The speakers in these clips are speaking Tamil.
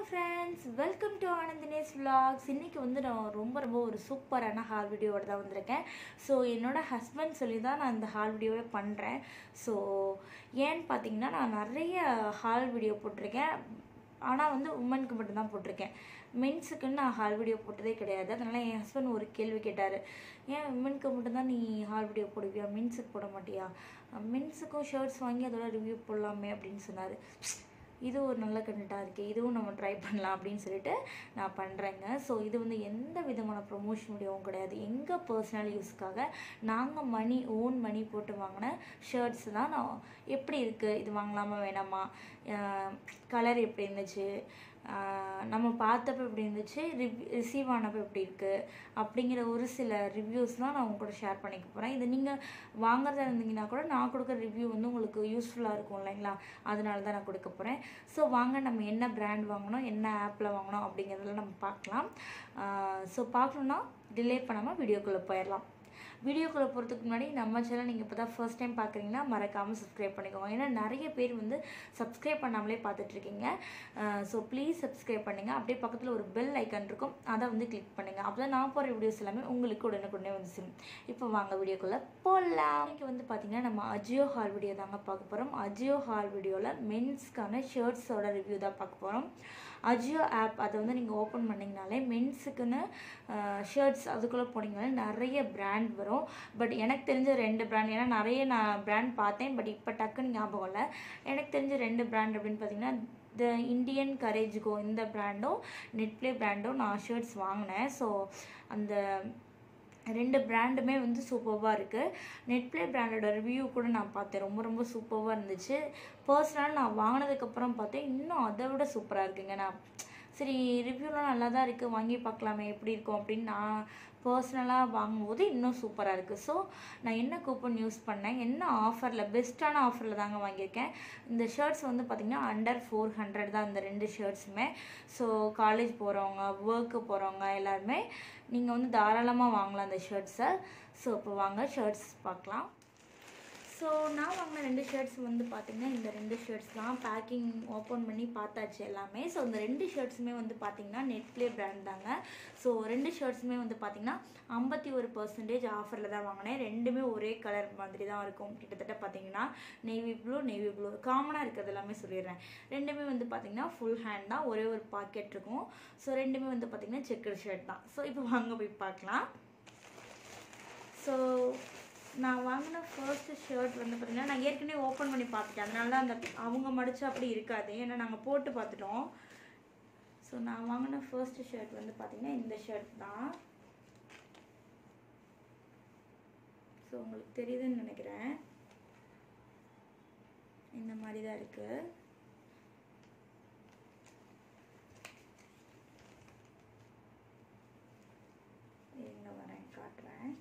ஃப்ரெண்ட்ஸ் வெல்கம் டு ஆனந்தினேஸ் vlogs இன்னைக்கு வந்து நான் ரொம்ப ரொம்ப ஒரு சூப்பரான ஹால் வீடியோவோட தான் வந்திருக்கேன் ஸோ என்னோட ஹஸ்பண்ட் சொல்லி தான் நான் இந்த ஹால் வீடியோவே பண்ணுறேன் ஸோ ஏன்னு பார்த்தீங்கன்னா நான் நிறைய ஹால் வீடியோ போட்டிருக்கேன் ஆனால் வந்து உமனுக்கு மட்டும்தான் போட்டிருக்கேன் மென்ஸுக்குன்னு நான் ஹால் வீடியோ போட்டதே கிடையாது அதனால் என் ஹஸ்பண்ட் ஒரு கேள்வி கேட்டார் ஏன் உமனுக்கு மட்டும்தான் நீ ஹால் வீடியோ போடுவியா மென்ஸுக்கு போட மாட்டியா மென்ஸுக்கும் ஷர்ட்ஸ் வாங்கி அதோட ரிவ்யூ போடலாமே அப்படின்னு சொன்னார் இது ஒரு நல்ல கண்டென்ட்டாக இருக்குது இதுவும் நம்ம ட்ரை பண்ணலாம் அப்படின்னு சொல்லிட்டு நான் பண்ணுறேங்க ஸோ இது வந்து எந்த விதமான ப்ரொமோஷன் வீடியோவும் கிடையாது எங்கள் பர்சனல் யூஸ்க்காக நாங்கள் மணி ஓன் மணி போட்டு வாங்கின ஷர்ட்ஸ் தான் நான் எப்படி இருக்குது இது வாங்கலாமா வேணாமா கலர் எப்படி இருந்துச்சு ஆஹ் நம்ம பார்த்தப்ப எப்படி இருந்துச்சு ரிவ் ரிசீவ் ஆனப்போ எப்படி இருக்குது அப்படிங்கிற ஒரு சில ரிவ்யூஸ் தான் நான் உங்க கூட ஷேர் பண்ணிக்க போகிறேன் இது நீங்கள் வாங்குறதா இருந்தீங்கன்னா கூட நான் கொடுக்குற ரிவ்யூ வந்து உங்களுக்கு யூஸ்ஃபுல்லாக இருக்கும் இல்லைங்களா அதனால தான் நான் கொடுக்க போகிறேன் ஸோ வாங்க நம்ம என்ன பிராண்ட் வாங்கணும் என்ன ஆப்பில் வாங்கணும் அப்படிங்கிறதெல்லாம் நம்ம பார்க்கலாம் ஸோ பார்க்கணுன்னா டிலே பண்ணாமல் வீடியோக்குள்ளே போயிடலாம் வீடியோக்குள்ளே போகிறதுக்கு முன்னாடி நம்ம சேனல் நீங்கள் இப்போ தான் ஃபர்ஸ்ட் டைம் பார்க்குறீங்கன்னா மறக்காமல் சப்ஸ்கிரைப் பண்ணிக்கோங்க ஏன்னா நிறைய பேர் வந்து சப்ஸ்கிரைப் பண்ணாமலே பார்த்துட்ருக்கீங்க ஸோ ப்ளீஸ் சப்ஸ்கிரைப் பண்ணுங்கள் அப்படியே பக்கத்தில் ஒரு பெல் ஐக்கான் இருக்கும் அதை வந்து கிளிக் பண்ணுங்கள் அப்போ தான் நான் போகிற வீடியோஸ் எல்லாமே உங்களுக்கு உடனுக்குடனே வந்து சேரும் இப்போ வாங்க வீடியோக்குள்ளே போகலாம் இன்னைக்கு வந்து பார்த்திங்கன்னா நம்ம அஜியோ ஹால் வீடியோ தாங்க பார்க்க போகிறோம் அஜியோ ஹால் வீடியோவில் மென்ஸ்க்கான ஷர்ட்ஸோட ரிவ்யூ தான் பார்க்க போகிறோம் அஜியோ ஆப் அதை வந்து நீங்கள் ஓப்பன் பண்ணிங்கனாலே மென்ஸுக்குன்னு ஷர்ட்ஸ் அதுக்குள்ளே போனீங்கனாலே நிறைய பிராண்ட் வரும் பட் எனக்கு தெரிஞ்ச ரெண்டு பிராண்ட் ஏன்னா நிறைய நான் பிராண்ட் பார்த்தேன் பட் இப்போ டக்குன்னு ஞாபகம் இல்லை எனக்கு தெரிஞ்ச ரெண்டு பிராண்ட் அப்படின்னு பார்த்தீங்கன்னா த இந்தியன் கரேஜ் கோ இந்த பிராண்டும் நெட்ப்ளே பிராண்டும் நான் ஷர்ட்ஸ் வாங்கினேன் ஸோ அந்த ரெண்டு பிராண்டுமே வந்து சூப்பராக இருக்குது நெட்ப்ளே பிராண்டோட ரிவ்யூ கூட நான் பார்த்தேன் ரொம்ப ரொம்ப சூப்பராக இருந்துச்சு பர்சனலாக நான் வாங்கினதுக்கப்புறம் பார்த்தேன் இன்னும் அதை விட சூப்பராக இருக்குங்க நான் சரி ரிவ்யூலாம் நல்லா தான் இருக்குது வாங்கி பார்க்கலாமே எப்படி இருக்கும் அப்படின்னு நான் பர்சனலாக வாங்கும்போது இன்னும் சூப்பராக இருக்குது ஸோ நான் என்ன கூப்பன் யூஸ் பண்ணேன் என்ன ஆஃபரில் பெஸ்ட்டான ஆஃபரில் தாங்க வாங்கியிருக்கேன் இந்த ஷர்ட்ஸ் வந்து பார்த்திங்கன்னா அண்டர் ஃபோர் ஹண்ட்ரட் தான் இந்த ரெண்டு ஷர்ட்ஸுமே ஸோ காலேஜ் போகிறவங்க ஒர்க்கு போகிறவங்க எல்லாருமே நீங்கள் வந்து தாராளமாக வாங்கலாம் இந்த ஷர்ட்ஸை ஸோ இப்போ வாங்க ஷர்ட்ஸ் பார்க்கலாம் ஸோ நான் வாங்கின ரெண்டு ஷர்ட்ஸ் வந்து பார்த்திங்கன்னா இந்த ரெண்டு ஷர்ட்ஸ் தான் பேக்கிங் ஓப்பன் பண்ணி பார்த்தாச்சு எல்லாமே ஸோ இந்த ரெண்டு ஷர்ட்ஸுமே வந்து பார்த்திங்கன்னா நெட்ப்ளே பிராண்ட் தாங்க ஸோ ரெண்டு ஷர்ட்ஸுமே வந்து பார்த்திங்கன்னா ஐம்பத்தி ஒரு பர்சன்டேஜ் ஆஃபரில் தான் வாங்கினேன் ரெண்டுமே ஒரே கலர் மாதிரி தான் இருக்கும் கிட்டத்தட்ட பார்த்திங்கன்னா நேவி ப்ளூ நேவி ப்ளூ காமனாக இருக்கிறது எல்லாமே சொல்லிடுறேன் ரெண்டுமே வந்து பார்த்திங்கன்னா ஃபுல் ஹேண்ட் தான் ஒரே ஒரு பாக்கெட் இருக்கும் ஸோ ரெண்டுமே வந்து பார்த்திங்கன்னா செக்கர் ஷர்ட் தான் ஸோ இப்போ வாங்க போய் பார்க்கலாம் ஸோ நான் வாங்கின ஃபர்ஸ்ட் ஷர்ட் வந்து பார்த்தீங்கன்னா நான் ஏற்கனவே ஓப்பன் பண்ணி பார்த்துட்டேன் அதனால தான் அந்த அவங்க மடிச்சா அப்படி இருக்காது ஏன்னா நாங்கள் போட்டு பார்த்துட்டோம் ஸோ நான் வாங்கின ஃபர்ஸ்ட் ஷர்ட் வந்து பார்த்தீங்கன்னா இந்த ஷர்ட் தான் ஸோ உங்களுக்கு தெரியுதுன்னு நினைக்கிறேன் இந்த மாதிரி தான் இருக்குது எங்க வரேன் காட்டுறேன்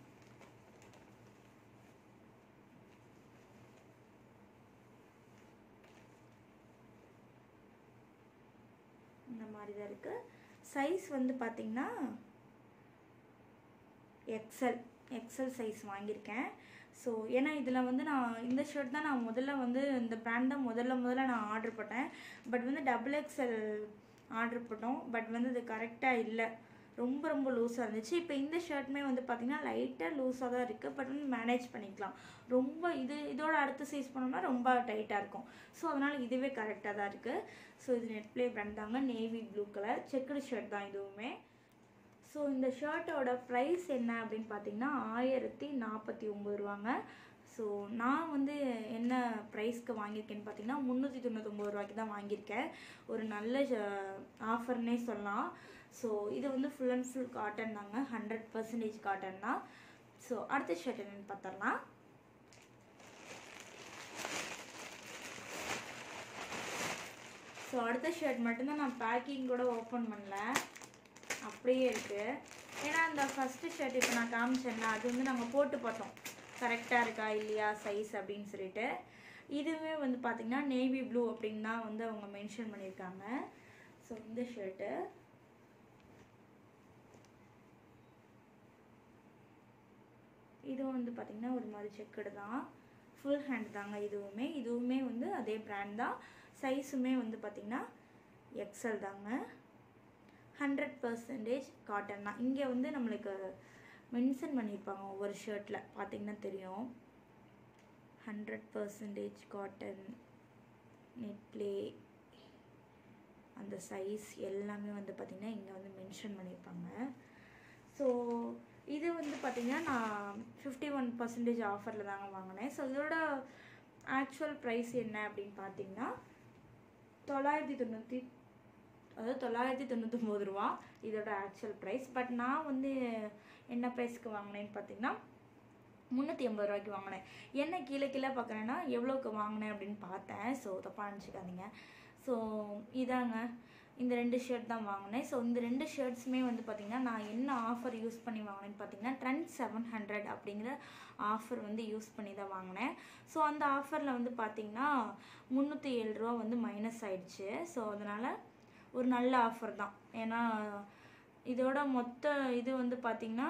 இந்த மாதிரி தான் இருக்குது சைஸ் வந்து பார்த்திங்கன்னா எக்ஸல் எக்ஸல் சைஸ் வாங்கியிருக்கேன் ஸோ ஏன்னா இதில் வந்து நான் இந்த ஷர்ட் தான் நான் முதல்ல வந்து இந்த பிராண்ட் தான் முதல்ல முதல்ல நான் ஆர்டர் போட்டேன் பட் வந்து டபுள் எக்ஸல் ஆர்டர் போட்டோம் பட் வந்து இது கரெக்டாக இல்லை ரொம்ப ரொம்ப லூஸாக இருந்துச்சு இப்போ இந்த ஷர்ட்டுமே வந்து பார்த்திங்கன்னா லைட்டாக லூஸாக தான் இருக்குது பட் வந்து மேனேஜ் பண்ணிக்கலாம் ரொம்ப இது இதோட அடுத்த சைஸ் பண்ணோம்னா ரொம்ப டைட்டாக இருக்கும் ஸோ அதனால் இதுவே கரெக்டாக தான் இருக்குது ஸோ இது நெட்ப்ளே பிராண்ட் தாங்க navy blue colour checked shirt தான் இதுவுமே ஸோ இந்த ஷர்ட்டோட ப்ரைஸ் என்ன அப்படின்னு பார்த்தீங்கன்னா ஆயிரத்தி நாற்பத்தி ஒம்பது ரூபாங்க ஸோ நான் வந்து என்ன ப்ரைஸ்க்கு வாங்கியிருக்கேன்னு பார்த்தீங்கன்னா முந்நூற்றி தொண்ணூத்தொம்பது ரூபாய்க்கு தான் வாங்கியிருக்கேன் ஒரு நல்ல ஆஃபர்னே சொல்லலாம் ஸோ இது வந்து ஃபுல் அண்ட் ஃபுல் காட்டன் தாங்க ஹண்ட்ரட் பர்சன்டேஜ் காட்டன் தான் ஸோ அடுத்த ஷர்ட் என்னென்னு பார்த்துடலாம் ஸோ அடுத்த ஷர்ட் மட்டும்தான் நான் பேக்கிங் கூட ஓப்பன் பண்ணல அப்படியே இருக்குது ஏன்னா அந்த ஃபஸ்ட்டு ஷர்ட் இப்போ நான் காமிச்சேன்ல அது வந்து நாங்கள் போட்டு பார்த்தோம் கரெக்டாக இருக்கா இல்லையா சைஸ் அப்படின்னு சொல்லிட்டு இதுவே வந்து பார்த்திங்கன்னா நேவி ப்ளூ அப்படின்னு தான் வந்து அவங்க மென்ஷன் பண்ணியிருக்காங்க ஸோ இந்த ஷர்ட்டு இதுவும் வந்து பார்த்திங்கன்னா ஒரு மாதிரி செக்குடு தான் ஃபுல் ஹேண்ட் தாங்க இதுவுமே இதுவுமே வந்து அதே பிராண்ட் தான் சைஸுமே வந்து பார்த்திங்கன்னா எக்ஸல் தாங்க ஹண்ட்ரட் பர்சன்டேஜ் காட்டன் தான் இங்கே வந்து நம்மளுக்கு மென்ஷன் பண்ணியிருப்பாங்க ஒவ்வொரு ஷர்ட்டில் பார்த்தீங்கன்னா தெரியும் hundred percentage cotton Netplay அந்த சைஸ் எல்லாமே வந்து பார்த்திங்கன்னா இங்கே வந்து மென்ஷன் பண்ணியிருப்பாங்க ஸோ இது வந்து பார்த்திங்கன்னா நான் ஃபிஃப்டி ஒன் பர்சன்டேஜ் ஆஃபரில் தாங்க வாங்கினேன் ஸோ இதோட ஆக்சுவல் ப்ரைஸ் என்ன அப்படின்னு பார்த்தீங்கன்னா தொள்ளாயிரத்தி தொண்ணூற்றி அதாவது தொள்ளாயிரத்தி தொண்ணூற்றொம்பது ரூபா இதோட ஆக்சுவல் ப்ரைஸ் பட் நான் வந்து என்ன ப்ரைஸ்க்கு வாங்கினேன்னு பார்த்தீங்கன்னா முந்நூற்றி எண்பது ரூபாய்க்கு வாங்கினேன் என்ன கீழே கீழே பார்க்குறேன்னா எவ்வளோக்கு வாங்கினேன் அப்படின்னு பார்த்தேன் ஸோ தப்பாக நினச்சிக்காதீங்க ஸோ இதாங்க இந்த ரெண்டு ஷர்ட் தான் வாங்கினேன் ஸோ இந்த ரெண்டு ஷர்ட்ஸுமே வந்து பார்த்திங்கன்னா நான் என்ன ஆஃபர் யூஸ் பண்ணி வாங்கினேன்னு பார்த்தீங்கன்னா ட்ரெண்ட் செவன் ஹண்ட்ரட் அப்படிங்கிற ஆஃபர் வந்து யூஸ் பண்ணி தான் வாங்கினேன் ஸோ அந்த ஆஃபரில் வந்து பார்த்திங்கன்னா முந்நூற்றி ஏழு ரூபா வந்து மைனஸ் ஆயிடுச்சு ஸோ அதனால் ஒரு நல்ல ஆஃபர் தான் ஏன்னா இதோட மொத்த இது வந்து பார்த்திங்கன்னா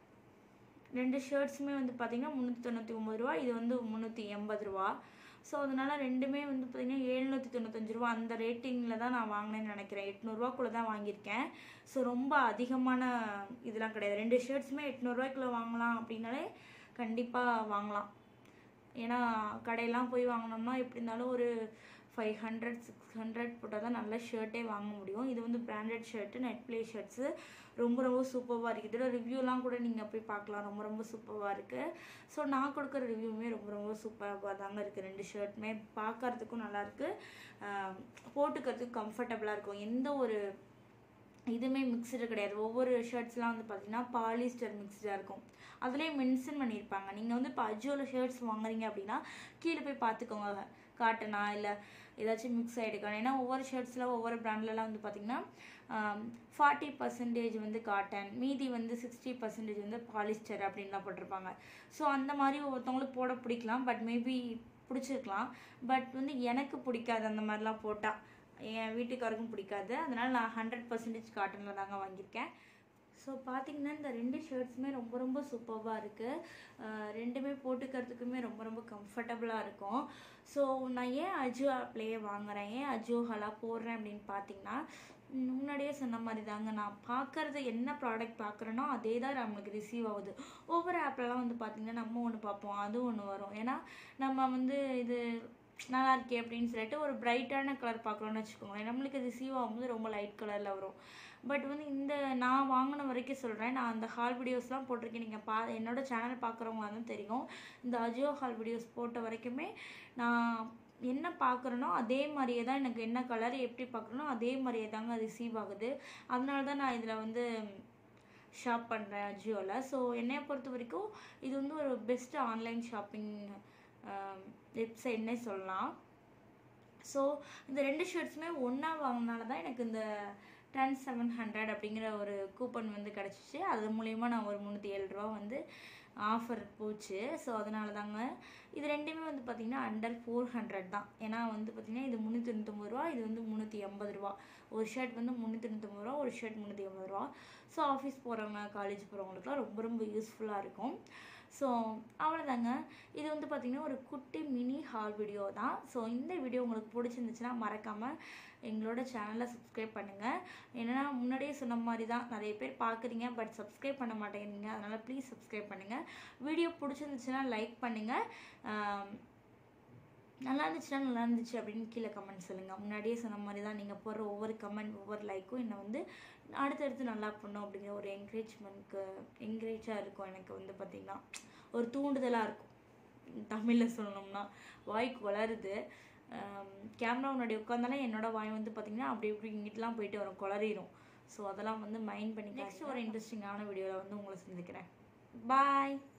ரெண்டு ஷர்ட்ஸுமே வந்து பார்த்திங்கன்னா முந்நூற்றி தொண்ணூற்றி ஒம்பது ரூபா இது வந்து முந்நூற்றி எண்பது ரூபா ஸோ அதனால் ரெண்டுமே வந்து பார்த்திங்கன்னா எழுநூற்றி தொண்ணூத்தஞ்சு ரூபா அந்த ரேட்டிங்கில் தான் நான் வாங்கினேன்னு நினைக்கிறேன் எட்நூறுவாக்குள்ளே தான் வாங்கியிருக்கேன் ஸோ ரொம்ப அதிகமான இதெல்லாம் கிடையாது ரெண்டு ஷர்ட்ஸுமே எட்நூறுவாய்க்குள்ளே வாங்கலாம் அப்படின்னாலே கண்டிப்பாக வாங்கலாம் ஏன்னா கடையெல்லாம் போய் வாங்கினோம்னா எப்படி இருந்தாலும் ஒரு ஃபைவ் ஹண்ட்ரட் சிக்ஸ் ஹண்ட்ரட் போட்டால் தான் நல்ல ஷர்ட்டே வாங்க முடியும் இது வந்து branded shirt Netplay shirts ரொம்ப ரொம்ப சூப்பராக இருக்குது இதோட ரிவ்யூலாம் கூட நீங்கள் போய் பார்க்கலாம் ரொம்ப ரொம்ப சூப்பராக இருக்குது ஸோ நான் கொடுக்குற ரிவ்யூமே ரொம்ப ரொம்ப சூப்பராக தாங்க இருக்குது ரெண்டு ஷர்ட்டுமே பார்க்கறதுக்கும் நல்லாயிருக்கு போட்டுக்கிறதுக்கு கம்ஃபர்டபுளாக இருக்கும் எந்த ஒரு இதுவுமே மிக்சடு கிடையாது ஒவ்வொரு ஷர்ட்ஸ்லாம் வந்து பார்த்தீங்கன்னா பாலிஸ்டர் மிக்ஸ்டாக இருக்கும் அதுலேயே மென்ஷன் பண்ணியிருப்பாங்க நீங்கள் வந்து இப்போ அஜோவில் ஷர்ட்ஸ் வாங்குறீங்க அப்படின்னா கீழே போய் பார்த்துக்கோங்க காட்டனா இல்லை ஏதாச்சும் மிக்ஸ் ஆகிடுக்கான ஏன்னா ஒவ்வொரு ஷர்ட்ஸில் ஒவ்வொரு பிராண்ட்லலாம் வந்து பார்த்திங்கன்னா ஃபார்ட்டி பர்சன்டேஜ் வந்து காட்டன் மீதி வந்து சிக்ஸ்டி பர்சன்டேஜ் வந்து பாலிஸ்டர் அப்படின்லாம் போட்டிருப்பாங்க ஸோ அந்த மாதிரி ஒருத்தவங்களுக்கு போட பிடிக்கலாம் பட் மேபி பிடிச்சிருக்கலாம் பட் வந்து எனக்கு பிடிக்காது அந்த மாதிரிலாம் போட்டால் என் வீட்டுக்காருக்கும் பிடிக்காது அதனால் நான் ஹண்ட்ரட் பர்சன்டேஜ் காட்டனில் தாங்க வாங்கியிருக்கேன் ஸோ பார்த்தீங்கன்னா இந்த ரெண்டு ஷர்ட்ஸுமே ரொம்ப ரொம்ப சூப்பராக இருக்குது ரெண்டுமே போட்டுக்கிறதுக்குமே ரொம்ப ரொம்ப கம்ஃபர்டபுளாக இருக்கும் ஸோ நான் ஏன் அஜியோ ஆப்லேயே வாங்குறேன் ஏன் அஜியோ ஹலா போடுறேன் அப்படின்னு பார்த்தீங்கன்னா முன்னாடியே சொன்ன மாதிரி தாங்க நான் பார்க்குறது என்ன ப்ராடக்ட் பார்க்குறேனோ அதே தான் நம்மளுக்கு ரிசீவ் ஆகுது ஒவ்வொரு ஆப்லலாம் வந்து பார்த்திங்கன்னா நம்ம ஒன்று பார்ப்போம் அது ஒன்று வரும் ஏன்னா நம்ம வந்து இது நல்லா இருக்கே அப்படின்னு சொல்லிட்டு ஒரு பிரைட்டான கலர் பார்க்குறோன்னு வச்சுக்கோங்களேன் நம்மளுக்கு ரிசீவ் ஆகும்போது ரொம்ப லைட் கலரில் வரும் பட் வந்து இந்த நான் வாங்கின வரைக்கும் சொல்கிறேன் நான் அந்த ஹால் வீடியோஸ்லாம் போட்டிருக்கேன் நீங்கள் பா என்னோட சேனல் பார்க்குறவங்க தான் தெரியும் இந்த அஜியோ ஹால் வீடியோஸ் போட்ட வரைக்குமே நான் என்ன பார்க்குறேனோ அதே மாதிரியே தான் எனக்கு என்ன கலர் எப்படி பார்க்குறேனோ அதே மாதிரியே தாங்க ரிசீவ் ஆகுது அதனால தான் நான் இதில் வந்து ஷாப் பண்ணுறேன் அஜியோவில் ஸோ என்னைய பொறுத்த வரைக்கும் இது வந்து ஒரு பெஸ்ட்டு ஆன்லைன் ஷாப்பிங் வெப்சைட்னே சொல்லலாம் ஸோ இந்த ரெண்டு ஷர்ட்ஸுமே ஒன்றா வாங்கினால தான் எனக்கு இந்த டென் செவன் ஹண்ட்ரட் அப்படிங்கிற ஒரு கூப்பன் வந்து கிடச்சிச்சு அது மூலயமா நான் ஒரு முந்நூற்றி ஏழு ரூபா வந்து ஆஃபர் போச்சு ஸோ அதனால தாங்க இது ரெண்டுமே வந்து பார்த்திங்கன்னா அண்டர் ஃபோர் ஹண்ட்ரட் தான் ஏன்னா வந்து பார்த்திங்கன்னா இது முந்நூற்றி தொண்ணூத்தொம்பது ரூபா இது வந்து முந்நூற்றி எண்பது ரூபா ஒரு ஷர்ட் வந்து முந்நூற்றி தொண்ணூத்தொம்பது ரூபா ஒரு ஷர்ட் முந்நூற்றி எண்பது ரூபா ஸோ ஆஃபீஸ் போகிறவங்க காலேஜ் போகிறவங்களுக்குலாம் ரொம்ப ரொம்ப யூஸ்ஃபுல்லாக இருக்கும் ஸோ அவ்வளோதாங்க இது வந்து பார்த்திங்கன்னா ஒரு குட்டி மினி ஹால் வீடியோ தான் ஸோ இந்த வீடியோ உங்களுக்கு பிடிச்சிருந்துச்சுன்னா மறக்காமல் எங்களோட சேனலை சப்ஸ்கிரைப் பண்ணுங்கள் ஏன்னா முன்னாடியே சொன்ன மாதிரி தான் நிறைய பேர் பார்க்குறீங்க பட் சப்ஸ்கிரைப் பண்ண மாட்டேங்கிறீங்க அதனால் ப்ளீஸ் சப்ஸ்கிரைப் பண்ணுங்கள் வீடியோ பிடிச்சிருந்துச்சுன்னா லைக் பண்ணுங்கள் நல்லா இருந்துச்சுன்னா நல்லா இருந்துச்சு அப்படின்னு கீழே கமெண்ட் சொல்லுங்கள் முன்னாடியே சொன்ன மாதிரி தான் நீங்கள் போடுற ஒவ்வொரு கமெண்ட் ஒவ்வொரு லைக்கும் என்னை வந்து அடுத்தடுத்து நல்லா பண்ணும் அப்படிங்கிற ஒரு என்கரேஜ்மெண்ட்க்கு என்கரேஜாக இருக்கும் எனக்கு வந்து பார்த்திங்கன்னா ஒரு தூண்டுதலாக இருக்கும் தமிழில் சொல்லணும்னா வாய்க்கு வளருது கேமரா முன்னாடி உட்காந்தாலே என்னோட வாய் வந்து பார்த்திங்கன்னா அப்படி இப்படி இங்கிட்டலாம் போயிட்டு வரும் குளறிடும் ஸோ அதெல்லாம் வந்து மைண்ட் பண்ணி நெக்ஸ்ட் ஒரு இன்ட்ரெஸ்டிங்கான வீடியோவில் வந்து உங்களை சந்திக்கிறேன் பாய்